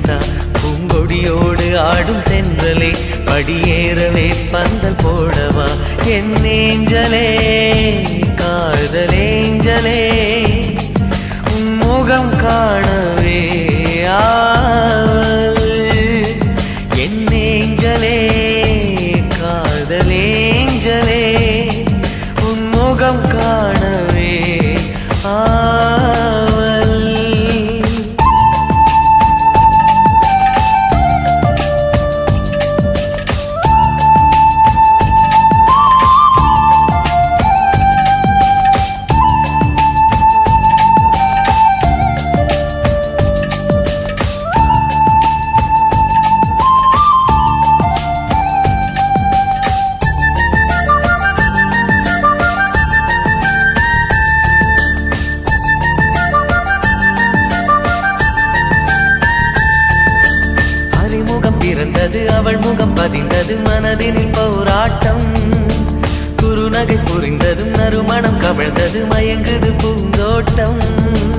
சீதா பூங்கொடியோடு ஆடும் தென்றலே படியேறவே பந்தல் போடவா என் ஏஞ்சலே காதலேஞ்சலே உன் முகம் காணவே ஆவல் என் ஏஞ்சலே காதலேஞ்சலே உன் முகம் காணவே ஆவல் அறிமுகம் பிறந்தது அவள் முகம் பதிந்தது மனதினில் போராட்டம் குறுநகை புரிந்ததும் நறுமணம் கவிழ்ந்தது மயங்குது பூந்தோட்டம்